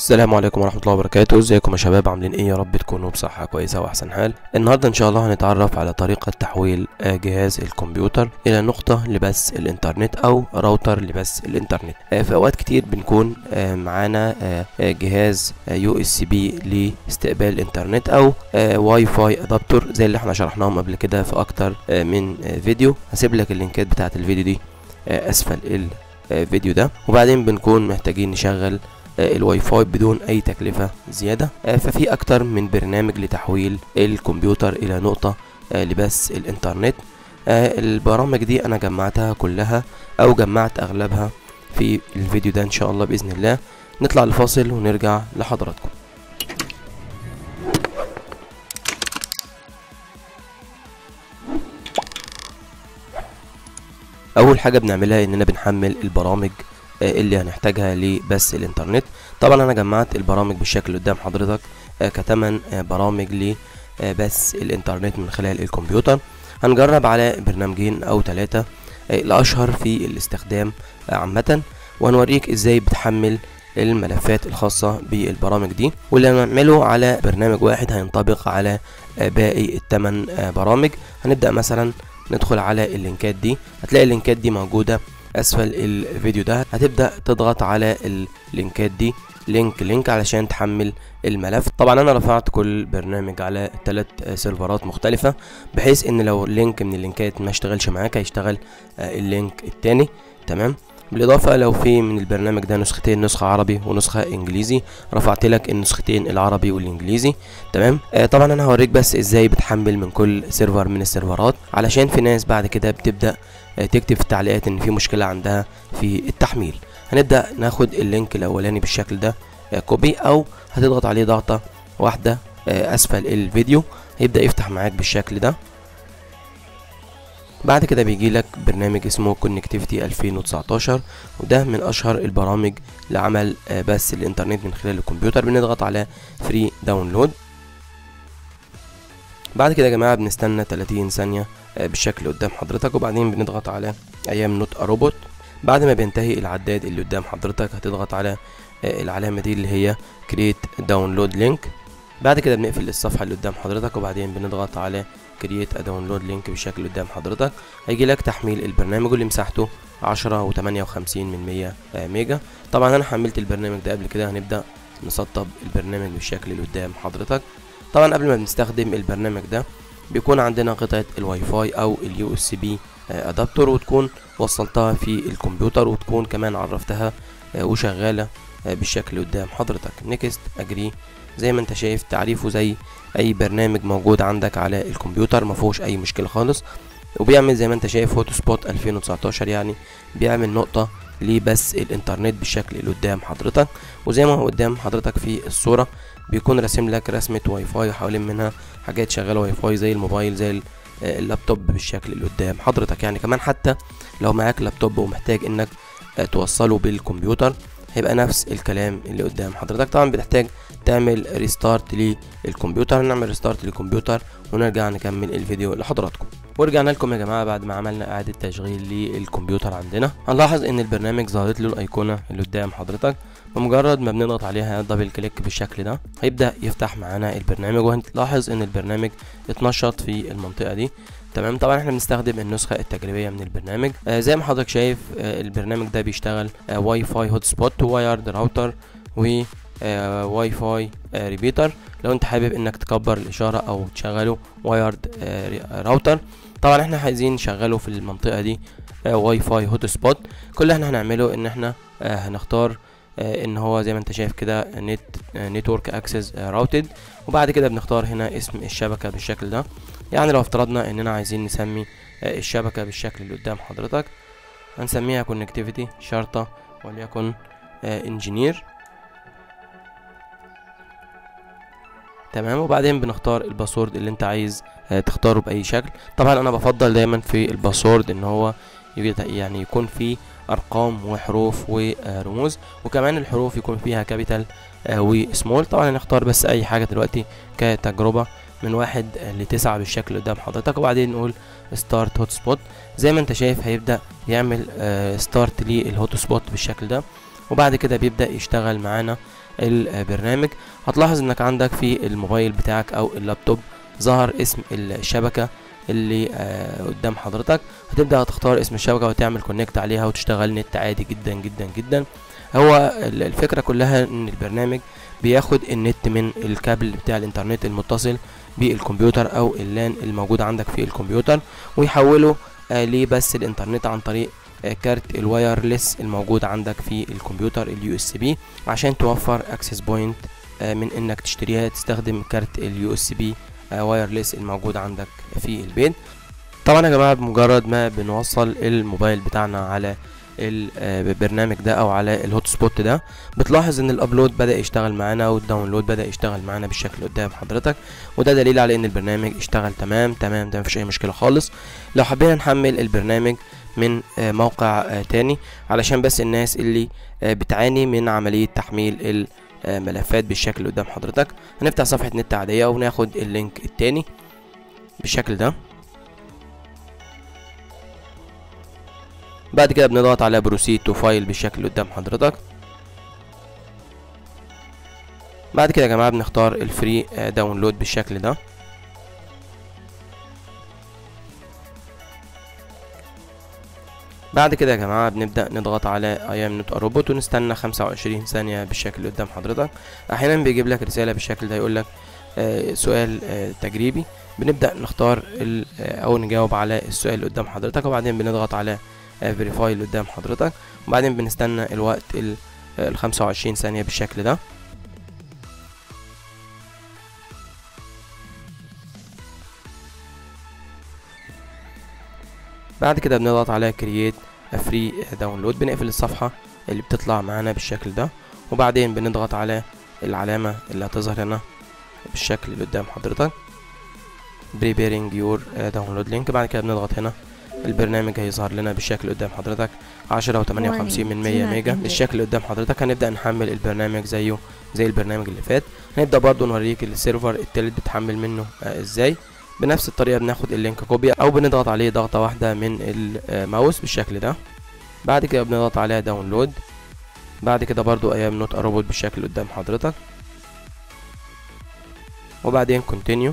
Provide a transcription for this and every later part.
السلام عليكم ورحمة الله وبركاته ازيكم يا شباب عاملين ايه يا رب تكونوا بصحة كويسة واحسن حال النهاردة ان شاء الله هنتعرف على طريقة تحويل آه، جهاز الكمبيوتر الى نقطة لبث الانترنت او راوتر لبث الانترنت آه، في اوقات كتير بنكون آه، معانا آه، آه، جهاز يو اس بي لاستقبال الانترنت او آه، واي فاي ادابتور زي اللي احنا شرحناهم قبل كده في اكتر آه، من آه، فيديو هسيب لك اللينكات بتاعت الفيديو دي آه، اسفل الفيديو ده وبعدين بنكون محتاجين نشغل آه، الواي فاي بدون اي تكلفة زيادة آه، ففي اكتر من برنامج لتحويل الكمبيوتر الى نقطة آه، لبث الانترنت آه، البرامج دي انا جمعتها كلها او جمعت اغلبها في الفيديو ده ان شاء الله باذن الله نطلع لفاصل ونرجع لحضراتكم اول حاجه بنعملها اننا بنحمل البرامج آه، اللي هنحتاجها لبث الانترنت طبعا انا جمعت البرامج بالشكل اللي قدام حضرتك آه، كتمن آه، برامج لبث الانترنت من خلال الكمبيوتر هنجرب على برنامجين او ثلاثة الاشهر في الاستخدام آه، عامة وهنوريك ازاي بتحمل الملفات الخاصة بالبرامج دي واللي هنعمله على برنامج واحد هينطبق على آه، باقي الثمان آه، برامج هنبدأ مثلا ندخل على اللينكات دي هتلاقي اللينكات دي موجودة اسفل الفيديو ده هتبدأ تضغط على اللينكات دي لينك لينك علشان تحمل الملف طبعا انا رفعت كل برنامج على ثلاث سيرفرات مختلفة بحيث ان لو لينك من اللينكات ما اشتغلش معاك هيشتغل آه، اللينك التاني تمام بالاضافه لو في من البرنامج ده نسختين نسخه عربي ونسخه انجليزي رفعت لك النسختين العربي والانجليزي تمام آه طبعا انا هوريك بس ازاي بتحمل من كل سيرفر من السيرفرات علشان في ناس بعد كده بتبدا آه تكتب في التعليقات ان في مشكله عندها في التحميل هنبدا ناخد اللينك الاولاني بالشكل ده آه كوبي او هتضغط عليه ضغطه واحده آه اسفل الفيديو هيبدا يفتح معاك بالشكل ده بعد كده بيجي لك برنامج اسمه كونكتيفيتي 2019 وده من اشهر البرامج لعمل آه، بث الانترنت من خلال الكمبيوتر بنضغط على فري داونلود بعد كده يا جماعه بنستنى 30 ثانيه آه، بالشكل اللي قدام حضرتك وبعدين بنضغط على ايام نوت روبوت بعد ما بينتهي العداد اللي قدام حضرتك هتضغط على آه، العلامه دي اللي هي كريت داونلود لينك بعد كده بنقفل الصفحه اللي قدام حضرتك وبعدين بنضغط على كرييت داونلود لينك بالشكل اللي قدام حضرتك هيجي لك تحميل البرنامج واللي مساحته 10 و 58 من 100 آه، ميجا طبعا انا حملت البرنامج ده قبل كده هنبدا نسطب البرنامج بالشكل اللي قدام حضرتك طبعا قبل ما بنستخدم البرنامج ده بيكون عندنا قطعه الواي فاي او اليو اس بي ادابتور وتكون وصلتها في الكمبيوتر وتكون كمان عرفتها آه، وشغاله آه، بالشكل اللي قدام حضرتك نيكست اجري زي ما انت شايف تعريفه زي اي برنامج موجود عندك على الكمبيوتر ما فيهوش اي مشكله خالص وبيعمل زي ما انت شايف هوت سبوت 2019 يعني بيعمل نقطه لبث الانترنت بالشكل اللي قدام حضرتك وزي ما هو قدام حضرتك في الصوره بيكون راسم لك رسمه واي فاي حوالين منها حاجات شغاله واي فاي زي الموبايل زي ال- آه، اللابتوب بالشكل اللي قدام حضرتك يعني كمان حتى لو معاك لابتوب ومحتاج انك آه، توصله بالكمبيوتر هيبقى نفس الكلام اللي قدام حضرتك طبعا بتحتاج تعمل ريستارت للكمبيوتر نعمل ريستارت للكمبيوتر ونرجع نكمل الفيديو لحضراتكم ورجعنا لكم يا جماعه بعد ما عملنا اعاده تشغيل للكمبيوتر عندنا هنلاحظ ان البرنامج ظهرت له الايقونه اللي قدام حضرتك بمجرد ما بنضغط عليها دبل كليك بالشكل ده هيبدا يفتح معانا البرنامج وهنلاحظ ان البرنامج اتنشط في المنطقه دي تمام طبعا احنا بنستخدم النسخه التجريبيه من البرنامج آه زي ما حضرتك شايف آه البرنامج ده بيشتغل آه واي فاي هوت سبوت وايرد راوتر و آه واي فاي آه ريبيتر لو انت حابب انك تكبر الاشاره او تشغله وايرد آه ري- راوتر طبعا احنا عايزين نشغله في المنطقه دي آه واي فاي هوت سبوت كل اللي احنا هنعمله ان احنا آه هنختار آه ان هو زي ما انت شايف كده نت نتورك اكسس راوتد وبعد كده بنختار هنا اسم الشبكه بالشكل ده يعني لو افترضنا اننا عايزين نسمي آه، الشبكه بالشكل اللي قدام حضرتك هنسميها كونكتيفيتي شرطه وليكن انجينير تمام وبعدين بنختار الباسورد اللي انت عايز آه، تختاره باي شكل طبعا انا بفضل دايما في الباسورد ان هو يبقى- يعني يكون فيه ارقام وحروف ورموز وكمان الحروف يكون فيها كابيتال وسمول طبعا هنختار بس اي حاجه دلوقتي كتجربه من واحد آه، لتسعة بالشكل اللي قدام حضرتك وبعدين نقول ستارت هوت سبوت زي ما انت شايف هيبدا يعمل ستارت للهوت سبوت بالشكل ده وبعد كده بيبدا يشتغل معانا البرنامج هتلاحظ انك عندك في الموبايل بتاعك او اللابتوب ظهر اسم الشبكة اللي آه قدام حضرتك هتبدأ تختار اسم الشبكة وتعمل كونكت عليها وتشتغل نت عادي جدا جدا جدا هو الفكرة كلها ان البرنامج بياخد النت من الكابل بتاع الانترنت المتصل بالكمبيوتر او اللان الموجود عندك في الكمبيوتر ويحوله آه لبس الانترنت عن طريق آه كارت الوايرلس الموجود عندك في الكمبيوتر اليو اس بي عشان توفر اكسس بوينت آه من انك تشتريها تستخدم كارت اليو اس بي وايرلس الموجود عندك في البيت طبعا يا جماعه بمجرد ما بنوصل الموبايل بتاعنا على البرنامج ده او على الهوت سبوت ده بتلاحظ ان الابلود بدا يشتغل معانا والداونلود بدا يشتغل معانا بالشكل قدام حضرتك وده دليل على ان البرنامج اشتغل تمام تمام ده مفيش اي مشكله خالص لو حبينا نحمل البرنامج من موقع تاني علشان بس الناس اللي بتعاني من عمليه تحميل الملفات بالشكل قدام حضرتك هنفتح صفحه نت عاديه وناخد اللينك التاني بالشكل ده بعد كده بنضغط على بروسيد تو فايل بالشكل قدام حضرتك بعد كده يا جماعه بنختار الفري داونلود بالشكل ده بعد كده يا جماعه بنبدا نضغط على ايام نوت روبوت ونستنى 25 ثانيه بالشكل قدام حضرتك احيانا بيجيب لك رساله بالشكل ده يقول لك آه سؤال آه تجريبي بنبدا نختار او نجاوب على السؤال اللي قدام حضرتك وبعدين بنضغط على فيريفاي اللي قدام حضرتك وبعدين بنستنى الوقت ال 25 ثانيه بالشكل ده بعد كده بنضغط على كرييت فري داونلود بنقفل الصفحة اللي بتطلع معانا بالشكل ده وبعدين بنضغط على العلامة اللي هتظهر هنا بالشكل اللي قدام حضرتك preparing your download link بعد كده بنضغط هنا البرنامج هيظهر لنا بالشكل قدام حضرتك عشرة وتمانية وخمسين من مية ميجا بالشكل قدام حضرتك هنبدأ نحمل البرنامج زيه زي البرنامج اللي فات هنبدأ برضو نوريك السيرفر التالت بتحمل منه آه ازاي بنفس الطريقة بناخد اللينك كوبي او بنضغط عليه ضغطة واحدة من الماوس بالشكل ده بعد كده بنضغط عليها داونلود بعد كده برضو ايام نوت روبوت بالشكل قدام حضرتك وبعدين كونتينيو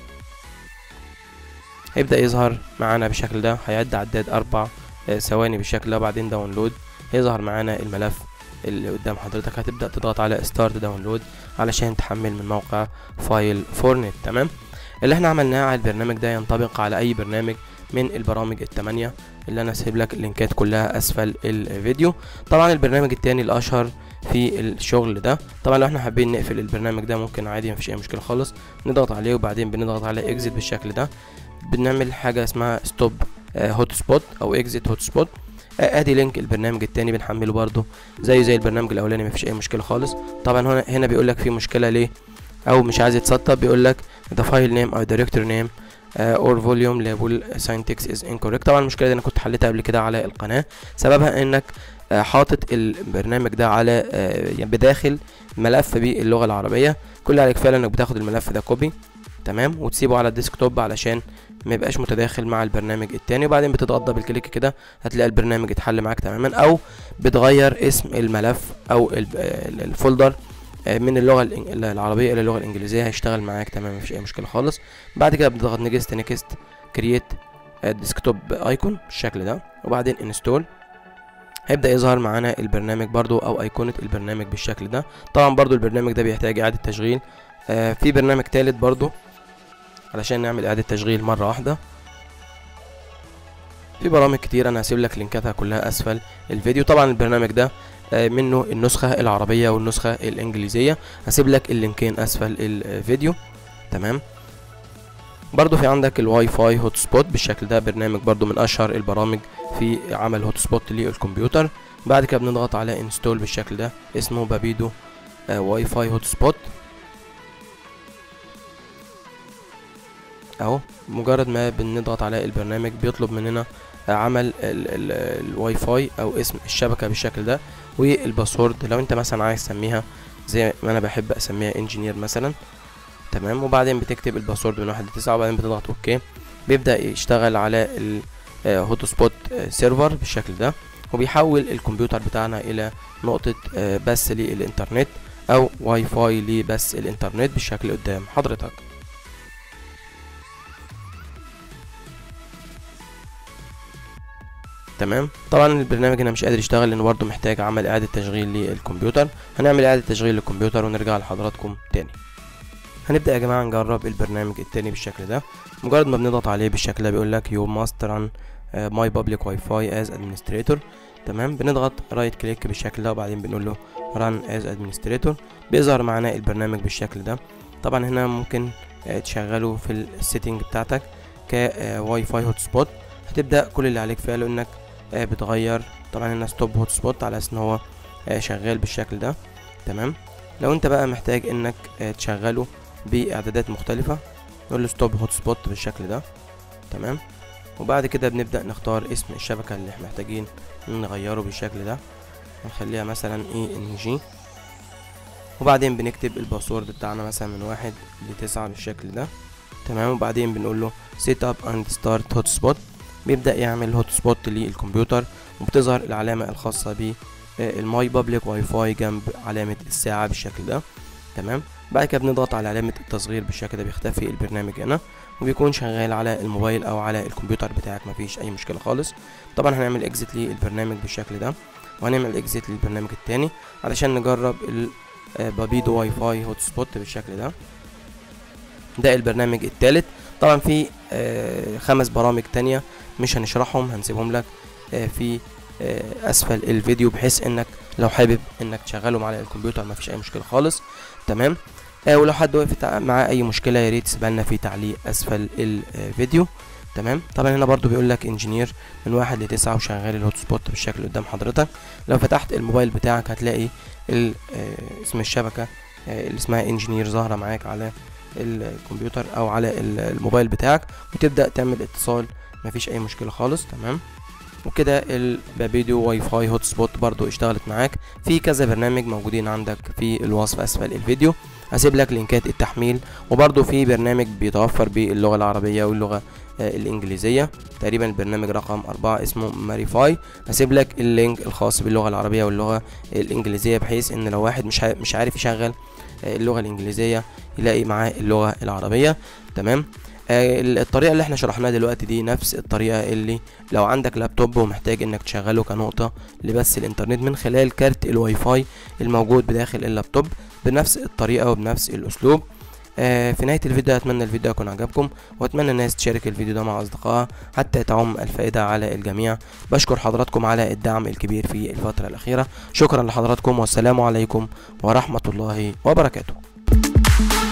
هيبدأ يظهر معانا بالشكل ده هيعد عداد أربع ثواني بالشكل ده وبعدين داونلود هيظهر معانا الملف اللي قدام حضرتك هتبدأ تضغط على ستارت داونلود علشان تحمل من موقع فايل فورنت تمام اللي احنا عملناه على البرنامج ده ينطبق على أي برنامج من البرامج التمانية اللي انا سايب لك اللينكات كلها اسفل الفيديو طبعا البرنامج التاني الاشهر في الشغل ده طبعا لو احنا حابين نقفل البرنامج ده ممكن عادي مفيش اي مشكله خالص نضغط عليه وبعدين بنضغط على اكزيت بالشكل ده بنعمل حاجه اسمها ستوب هوت سبوت او اكزيت هوت سبوت ادي لينك البرنامج التاني بنحمله برده زي زي البرنامج الاولاني مفيش اي مشكله خالص طبعا هنا هنا بيقول لك في مشكله ليه او مش عايز يتسطب بيقول لك the file name او directory name اور فوليوم label syntax is incorrect طبعا المشكله دي انا كنت حليتها قبل كده على القناه سببها انك حاطط البرنامج ده على يعني بداخل ملف باللغه العربيه كل اللي عليك فعلا انك بتاخد الملف ده كوبي تمام وتسيبه على الديسكتوب علشان ما يبقاش متداخل مع البرنامج التاني وبعدين بتضغط دبل كليك كده هتلاقي البرنامج اتحل معاك تماما او بتغير اسم الملف او الفولدر من اللغه العربيه الى اللغه الانجليزيه هيشتغل معاك تمام مفيش اي مشكله خالص بعد كده بتضغط نيكست نيكست كرييت ديسكتوب ايكون بالشكل ده وبعدين انستول هيبدا يظهر معانا البرنامج برضو او ايقونه البرنامج بالشكل ده طبعا برضو البرنامج ده بيحتاج اعاده تشغيل آه في برنامج تالت برضو علشان نعمل اعاده تشغيل مره واحده في برامج كتير انا هسيب لك لينكاتها كلها اسفل الفيديو طبعا البرنامج ده منه النسخة العربية والنسخة الإنجليزية هسيب لك اللينكين أسفل الفيديو تمام برضو في عندك الواي فاي هوت سبوت بالشكل ده برنامج برضو من أشهر البرامج في عمل هوت سبوت للكمبيوتر بعد كده بنضغط على انستول بالشكل ده اسمه بابيدو آه واي فاي هوت سبوت اهو مجرد ما بنضغط على البرنامج بيطلب مننا عمل الواي فاي او اسم الشبكه بالشكل ده والباسورد لو انت مثلا عايز تسميها زي ما انا بحب اسميها انجينير مثلا تمام وبعدين بتكتب الباسورد من واحد لتسعة وبعدين بتضغط اوكي بيبدا يشتغل على الهوت سبوت سيرفر بالشكل ده وبيحول الكمبيوتر بتاعنا الى نقطة بث للإنترنت او واي فاي لبث الانترنت بالشكل قدام حضرتك تمام طبعا البرنامج هنا مش قادر يشتغل لانه برضه محتاج عمل اعاده تشغيل للكمبيوتر هنعمل اعاده تشغيل للكمبيوتر ونرجع لحضراتكم تاني هنبدا يا جماعه نجرب البرنامج التاني بالشكل ده مجرد ما بنضغط عليه بالشكل ده بيقول لك يو ماست ران ماي بابليك واي فاي از ادمنستريتور تمام بنضغط رايت كليك بالشكل ده وبعدين بنقول له ران از ادمنستريتور بيظهر معانا البرنامج بالشكل ده طبعا هنا ممكن تشغله في السيتنج بتاعتك كواي فاي هوت سبوت هتبدا كل اللي عليك فعله انك بتغير طبعا هنا ستوب هوت سبوت على اساس ان هو شغال بالشكل ده تمام لو انت بقى محتاج انك تشغله باعدادات مختلفة نقول له ستوب هوت سبوت بالشكل ده تمام وبعد كده بنبدأ نختار اسم الشبكة اللي احنا محتاجين نغيره بالشكل ده نخليها مثلا اي ان جي وبعدين بنكتب الباسورد بتاعنا مثلا من واحد لتسعة بالشكل ده تمام وبعدين بنقول له سيت اب اند ستارت هوت سبوت بيبدأ يعمل هوت سبوت للكمبيوتر وبتظهر العلامة الخاصة ب الماي بابليك واي فاي جنب علامة الساعة بالشكل ده تمام بعد كده بنضغط على علامة التصغير بالشكل ده بيختفي البرنامج هنا وبيكون شغال على الموبايل او على الكمبيوتر بتاعك مفيش اي مشكلة خالص طبعا هنعمل اكزيت للبرنامج بالشكل ده وهنعمل اكزيت للبرنامج التاني علشان نجرب البابيدو واي فاي هوت سبوت بالشكل ده ده البرنامج التالت طبعا في خمس برامج تانية مش هنشرحهم هنسيبهم لك في اسفل الفيديو بحيث انك لو حابب انك تشغلهم على الكمبيوتر مفيش اي مشكله خالص تمام آه ولو حد وقف معاه اي مشكله يا ريت تسيبها لنا في تعليق اسفل الفيديو تمام طبعا هنا برضو بيقول لك انجينير من واحد لتسعة وشغال الهوت سبوت بالشكل قدام حضرتك لو فتحت الموبايل بتاعك هتلاقي اسم الشبكه اللي اسمها انجينير ظاهره معاك على الكمبيوتر او على الموبايل بتاعك وتبدا تعمل اتصال مفيش اي مشكله خالص تمام وكده البابيدو واي فاي هوت سبوت برضو اشتغلت معاك في كذا برنامج موجودين عندك في الوصف اسفل الفيديو هسيب لك لينكات التحميل وبرضو في برنامج بيتوفر باللغه العربيه واللغه الانجليزيه تقريبا البرنامج رقم أربعة اسمه ماريفاي هسيب لك اللينك الخاص باللغه العربيه واللغه الانجليزيه بحيث ان لو واحد مش مش عارف يشغل اللغه الانجليزيه يلاقي معاه اللغه العربيه تمام الطريقه اللي احنا شرحناها دلوقتي دي نفس الطريقه اللي لو عندك لابتوب ومحتاج انك تشغله كنقطه لبث الانترنت من خلال كارت الواي فاي الموجود بداخل اللابتوب بنفس الطريقه وبنفس الاسلوب آه في نهايه الفيديو اتمنى الفيديو يكون عجبكم واتمنى الناس تشارك الفيديو ده مع اصدقائها حتى تعم الفائده على الجميع بشكر حضراتكم على الدعم الكبير في الفتره الاخيره شكرا لحضراتكم والسلام عليكم ورحمه الله وبركاته